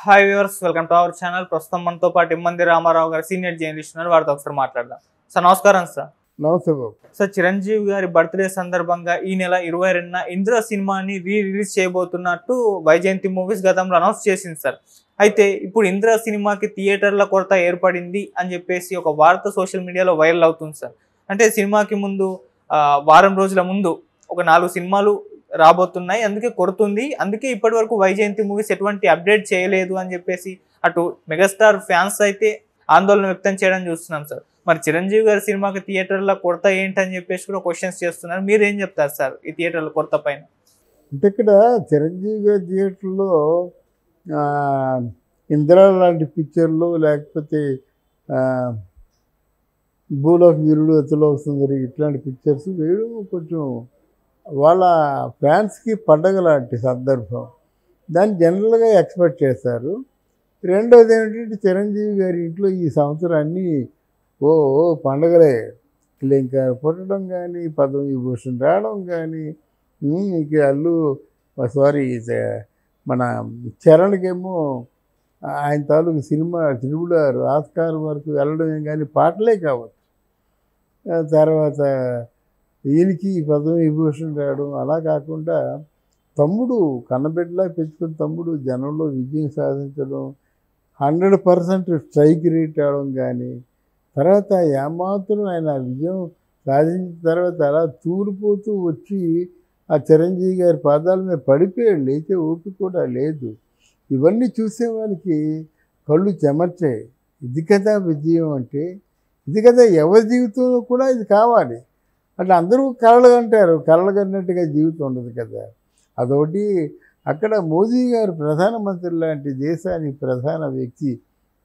hi viewers welcome to our channel ప్రస్తుతం మనతో పాటు ఇమ్మంది రామారావు గారు సీనియర్ జర్నలిస్ట్ ఉన్నారు వారితో ఒకసారి మాట్లాడదాం సార్ నమస్కారం సార్ నమస్తే బాబు సార్ చిరంజీవి గారి బర్త్డే సందర్భంగా ఈ నెల ఇరవై రెండున ఇంద్ర సినిమాని రీ రిలీజ్ చేయబోతున్నట్టు వైజయంతి మూవీస్ గతంలో అనౌన్స్ చేసింది సార్ అయితే ఇప్పుడు ఇంద్ర సినిమాకి థియేటర్ల కొరత ఏర్పడింది అని చెప్పేసి ఒక వార్త సోషల్ మీడియాలో వైరల్ అవుతుంది సార్ అంటే సినిమాకి ముందు ఆ, వారం రోజుల ముందు ఒక నాలుగు సినిమాలు రాబోతున్నాయి అందుకే కొడుతుంది అందుకే ఇప్పటి వరకు వైజయంతి మూవీస్ ఎటువంటి అప్డేట్ చేయలేదు అని చెప్పేసి అటు మెగాస్టార్ ఫ్యాన్స్ అయితే ఆందోళన వ్యక్తం చేయడం చూస్తున్నాం సార్ మరి చిరంజీవి గారి సినిమాకి థియేటర్ల కొరత ఏంటని చెప్పేసి కూడా క్వశ్చన్స్ చేస్తున్నారు మీరు ఏం చెప్తారు సార్ ఈ థియేటర్ల కొరత పైన అంటే ఇక్కడ చిరంజీవి గారి థియేటర్లో ఆ, ఇందిరా లాంటి పిక్చర్లు లేకపోతే ఆ, భూలోక వీరుడు అతిలోక సుందరి ఇట్లాంటి పిక్చర్స్ వేయడం కొంచెం వాళ్ళ ఫ్యాన్స్కి పండగ లాంటి సందర్భం దాన్ని జనరల్గా ఎక్స్పెక్ట్ చేస్తారు రెండోది ఏమిటంటే చిరంజీవి గారి ఇంట్లో ఈ సంవత్సరం అన్నీ ఓ ఓ పండగలే ఇంకా పుట్టడం కానీ పదవి విభూషణ్ రావడం కానీ ఉమ్, ఇక అల్లు సారీ మన చరణ్కేమో ఆయన తాలూకు సినిమా తిరుగుడారు ఆస్కార్ వరకు వెళ్ళడమే కానీ పాటలే కావచ్చు ఆ తర్వాత ఈయనకి పదవి విభూషణ్ రావడం అలా కాకుండా తమ్ముడు కన్నబిడ్డలా పెంచుకున్న తమ్ముడు జనంలో విజయం సాధించడం హండ్రెడ్ పర్సెంట్ స్ట్రైక్ రేట్ అవడం కానీ తర్వాత ఏమాత్రం ఆయన విజయం సాధించిన తర్వాత అలా తూలిపోతూ వచ్చి ఆ చిరంజీవి గారి పాదాల మీద పడిపోయాడు లేచే ఓపిక కూడా లేదు ఇవన్నీ చూసే వాళ్ళకి కళ్ళు చెమర్చాయి ఇది కదా విజయం అంటే ఇది కదా ఎవరి జీవితంలో కూడా ఇది కావాలి అట్లా అందరూ కళలు అంటారు కళలు కన్నట్టుగా జీవితం ఉండదు కదా అదొకటి అక్కడ మోదీ గారు ప్రధానమంత్రి లాంటి దేశానికి ప్రధాన వ్యక్తి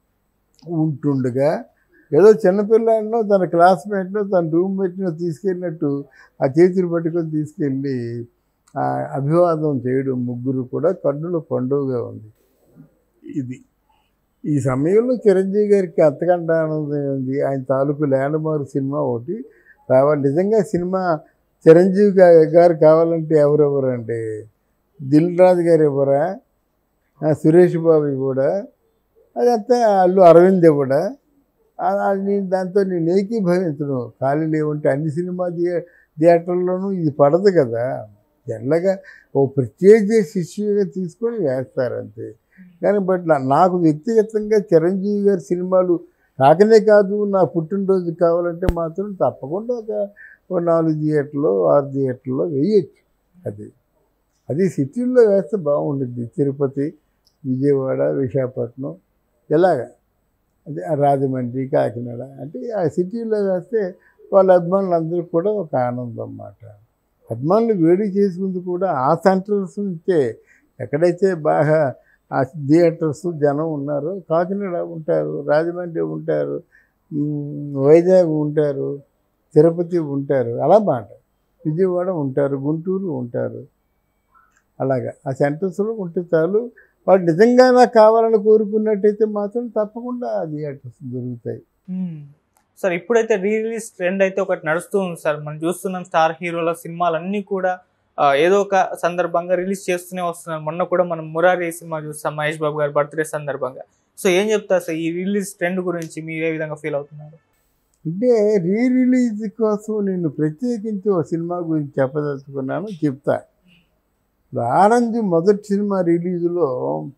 ఉంటుండగా ఏదో చిన్నపిల్లాడినో తన క్లాస్మేట్నో తన రూమ్మేట్నో తీసుకెళ్ళినట్టు ఆ చేతులు పట్టుకొని తీసుకెళ్ళి ఆ అభివాదం చేయడం ముగ్గురు కూడా కన్నుల పండుగగా ఉంది ఇది ఈ సమయంలో చిరంజీవి గారికి అంతకంటే ఆనందం ఉంది ఆయన తాలూకు ల్యాండ్మార్క్ సినిమా ఒకటి రావాలి నిజంగా సినిమా చిరంజీవి గా- గారు కావాలంటే ఎవరెవరు అంటే దిల్ రాజు గారు ఎవరా ఆ సురేష్ బాబు కూడా అదంతా అల్లు అరవింద్ కూడా ఆ- ఆ నేను దాంతో నేను ఏకీభవించను ఖాళీ లేవంటే అన్ని సినిమా థియే థియేటర్లోనూ ఇది పడదు కదా జనరల్గా ఓ ప్రత్యేక శిష్యుగా తీసుకొని వేస్తారు అంతే కానీ బట్ నా- నాకు వ్యక్తిగతంగా చిరంజీవి గారి సినిమాలు కాకనే కాదు నా పుట్టినరోజు కావాలంటే మాత్రం తప్పకుండా ఒక ఓ నాలుగు థియేటర్లో ఆరు థియేటర్లో వేయచ్చు అది అది సిటీల్లో వేస్తే బాగుంటుంది తిరుపతి విజయవాడ విశాఖపట్నం ఇలాగా అదే ఆ రాజమండ్రి కాకినాడ అంటే ఆ సిటీలో వేస్తే వాళ్ళ అభిమానులందరూ కూడా ఒక ఆనందం అన్నమాట అభిమానులు వేడి చేసుకుంది కూడా ఆ సెంటర్స్ నుంచే ఎక్కడైతే బాగా ఆ థియేటర్స్ జనం ఉన్నారో కాకినాడ ఉంటారు రాజమండ్రి ఉంటారు ఉమ్, వైజాగ్ ఉంటారు తిరుపతి ఉంటారు అలా మాట విజయవాడ ఉంటారు గుంటూరు ఉంటారు అలాగా ఆ సెంటర్స్లో ఉంటే చాలు వాడు నిజంగా నాకు కావాలని కోరుకున్నట్టయితే మాత్రం తప్పకుండా ఆ థియేటర్స్ దొరుకుతాయి సార్ ఇప్పుడైతే రీ రిలీజ్ ట్రెండ్ అయితే ఒకటి నడుస్తూ ఉంది సార్ మనం చూస్తున్నాం స్టార్ హీరోల సినిమాలన్నీ కూడా ఆ, ఏదో ఒక సందర్భంగా రిలీజ్ చేస్తూనే వస్తున్నారు మొన్న కూడా మనం మురారి సినిమా చూస్తాం మహేష్ బాబు గారి బర్త్డే సందర్భంగా సో ఏం చెప్తారు సార్ ఈ రిలీజ్ ట్రెండ్ గురించి మీరు ఏ విధంగా ఫీల్ అవుతున్నారు అంటే రీ రిలీజ్ కోసం నేను ప్రత్యేకించి ఒక సినిమా గురించి చెప్పదలుచుకున్నాను చెప్తా ఇప్పుడు ఆరెంజ్ మొదటి సినిమా రిలీజ్లో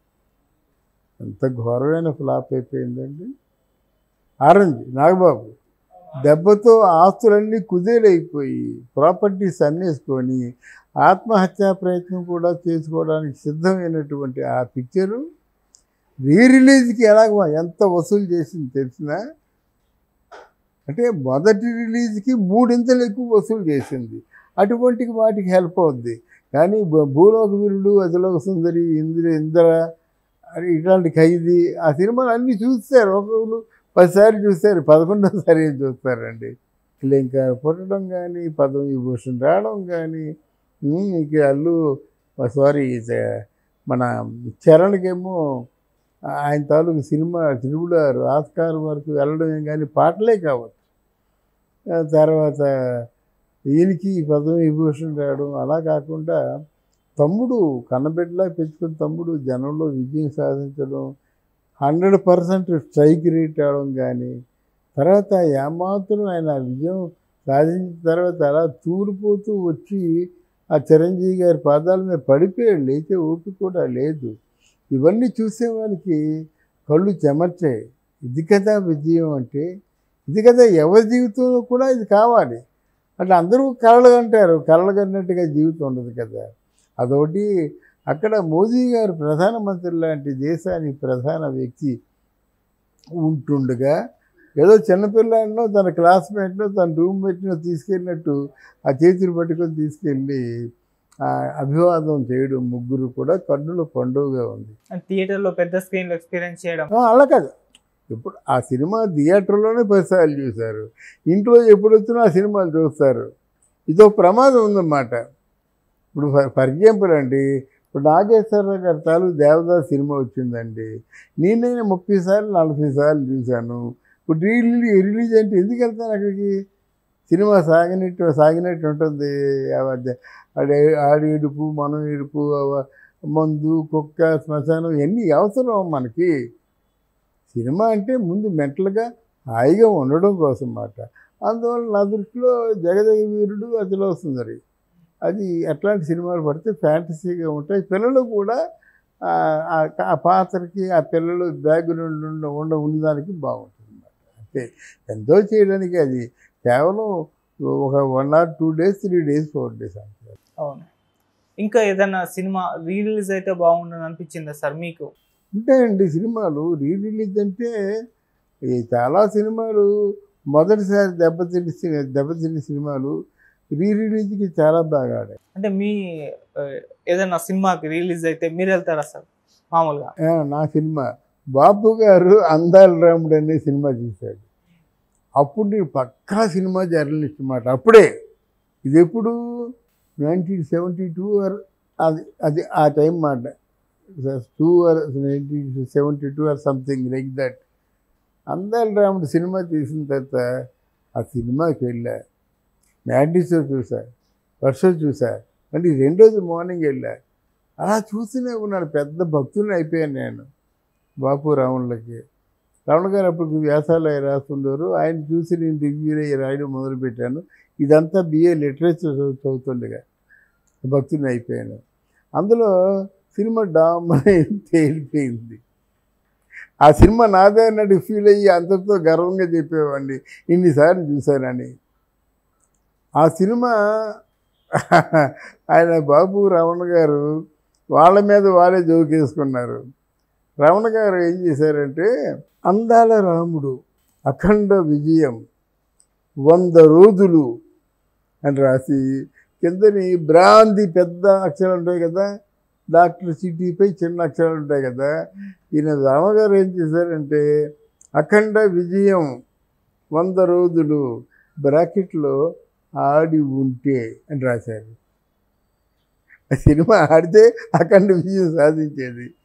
ఎంత ఘోరమైన ఫ్లాప్ అయిపోయిందండి ఆరెంజ్ నాగబాబు దెబ్బతో ఆస్తులన్నీ కుదేలైపోయి ప్రాపర్టీస్ అన్నేసుకొని ఆత్మహత్యా ప్రయత్నం కూడా చేసుకోవడానికి సిద్ధమైనటువంటి ఆ పిక్చరు రీ రిలీజ్కి ఎలాగ ఎంత వసూలు చేసింది తెలిసినా అంటే మొదటి రిలీజ్కి మూడింతలు ఎక్కువ వసూలు చేసింది అటువంటి వాటికి హెల్ప్ అవుద్ది కానీ భూ- భూలోక వీరుడు అతిలోక సుందరి ఇంద్ర ఇంద్ర అని ఇట్లాంటి ఖైదీ ఆ సినిమాలు అన్నీ చూస్తారు ఒక్కొక్కరు పదిసార్లు చూస్తారు పదకొండోసారి ఏం చూస్తారండి ఇలా ఇంకా పుట్టడం కానీ పదవి విభూషణ్ రావడం కానీ ఉమ్, ఇక అల్లు సారీ మన చరణ్కేమో ఆయన తాలూకు సినిమా తిరుగుడారు ఆస్కార్ వరకు వెళ్ళడమే కానీ పాటలే కావచ్చు ఆ తర్వాత ఈయనకి పదవి విభూషణ్ రావడం అలా కాకుండా తమ్ముడు కన్నబిడ్డలా పెంచుకున్న తమ్ముడు జనంలో విజయం సాధించడం హండ్రెడ్ పర్సెంట్ స్ట్రైక్ రేట్ అవడం కానీ తర్వాత ఏమాత్రం ఆయన విజయం సాధించిన తర్వాత అలా తూలిపోతూ వచ్చి ఆ చిరంజీవి గారి పాదాల మీద పడిపోయాడు లేచే ఓపిక కూడా లేదు ఇవన్నీ చూసే వాళ్ళకి కళ్ళు చెమర్చాయి ఇది కదా విజయం అంటే ఇది కదా ఎవరి జీవితంలో కూడా ఇది కావాలి అంటే అందరూ కళలు అంటారు కళలు కన్నట్టుగా జీవితం ఉండదు కదా అదొకటి అక్కడ మోదీ గారు ప్రధానమంత్రి లాంటి దేశానికి ప్రధాన వ్యక్తి ఉంటుండగా ఏదో చిన్నపిల్లాడినో తన క్లాస్మేట్నో తన రూమ్మేట్నో తీసుకెళ్ళినట్టు ఆ చేతులు పట్టుకొని తీసుకెళ్ళి ఆ అభివాదం చేయడం ముగ్గురు కూడా కన్నుల పండుగగా ఉంది థియేటర్లో పెద్ద స్క్రీన్లో ఎక్స్పీరియన్స్ చేయడం ఆ, అలా కాదు ఇప్పుడు ఆ సినిమా థియేటర్లోనే పదిసార్లు చూశారు ఇంట్లో ఎప్పుడు వచ్చినా ఆ సినిమాలు చూస్తారు ఇదో ప్రమాదం ఉందన్నమాట ఇప్పుడు ఫర్ ఫర్ ఎగ్జాంపుల్ అండి ఇప్పుడు నాగేశ్వరరావు గారి తాలూకు దేవదాస్ సినిమా వచ్చిందండి నేనైనా ముప్పై సార్లు నలభై సార్లు చూశాను ఇప్పుడు రిలీజ్ రిలీజ్ అంటే ఎందుకు వెళ్తాను అక్కడికి సినిమా సాగినట్టు సాగినట్టు ఉంటుంది అవ- ఆడే ఆడి ఏడుపు మనం ఏడుపు అవ- మందు కుక్క శ్మశానం ఇవన్నీ అవసరం మనకి సినిమా అంటే ముందు మెంటల్గా హాయిగా ఉండడం కోసం మాట అందువల్ల నా దృష్టిలో జగదగ వీరుడు అతిలో సుందరి అది అట్లాంటి సినిమాలు పడితే ఫ్యాంటసీగా ఉంటాయి పిల్లలు కూడా ఆ, ఆ- ఆ పాత్రకి ఆ పిల్లలు బ్యాక్గ్రౌండ్ ఉండ ఉండ ఉండడానికి బాగుంటుంది అన్నమాట అంతే ఎంతో చేయడానికి అది కేవలం ఒక one or two days three days four days అంతే అవును ఇంకా ఏదైనా సినిమా రిలీజ్ అయితే బాగుండని అనిపించిందా సార్ మీకు ఉంటాయండి సినిమాలు రీ రిలీజ్ అంటే ఈ చాలా సినిమాలు మొదటిసారి దెబ్బతిని సి- దెబ్బతిని సినిమాలు రీ రిలీజ్కి చాలా బాగా ఆడాయి అంటే మీ ఆ, ఏదైనా సినిమాకి రిలీజ్ అయితే మీరు వెళ్తారా సార్ మామూలుగా ఆ, నా సినిమా బాపు గారు అందాల రాముడు అనే సినిమా తీశాడు అప్పుడు నేను పక్కా సినిమా జర్నలిస్ట్ మాట అప్పుడే ఇది ఎప్పుడు నైన్టీన్ సెవెంటీ టూ అది అది ఆ టైం మాట two or nineteen seventy two or something like that Andala Ramudu cinema తీసిన తర్వాత ఆ సినిమాకి వెళ్ళా మ్యాడీసో చూసా వర్షం చూసా మళ్ళీ రెండోది మార్నింగ్ వెళ్ళా అలా చూస్తూనే ఉన్నాను పెద్ద భక్తుని అయిపోయాను నేను బాపు రావణులకి రావణ గారు అప్పుడు వ్యాసాలు అవి రాస్తుండేవారు ఆయన చూసి నేను రివ్యూలు అవి రాయడం మొదలుపెట్టాను ఇదంతా బిఏ లిటరేచర్ చదువు చదువుతుండగా భక్తుని అయిపోయాను అందులో సినిమా డామ్ అని తేలిపోయింది ఆ సినిమా నాదే అన్నట్టు ఫీల్ అయ్యి అంతటితో గర్వంగా చెప్పేవాడిని ఇన్నిసార్లు చూశానని ఆ సినిమా ఆయన బాబు రమణ గారు వాళ్ళ మీద వాళ్ళే జోకేసుకున్నారు రమణ గారు ఏం చేశారంటే అందాల రాముడు అఖండ విజయం వంద రోజులు అని రాసి కిందని బ్రాంతి పెద్ద అక్షరాలు ఉంటాయి కదా డాక్టర్ సిటీపై చిన్న అక్షరాలు ఉంటాయి కదా ఈయన రామగారు ఏం చేశారంటే అఖండ విజయం వంద రోజులు బ్రాకెట్లో ఆడి ఉంటే అని రాశారు ఆ సినిమా ఆడితే అఖండ విజయం సాధించేది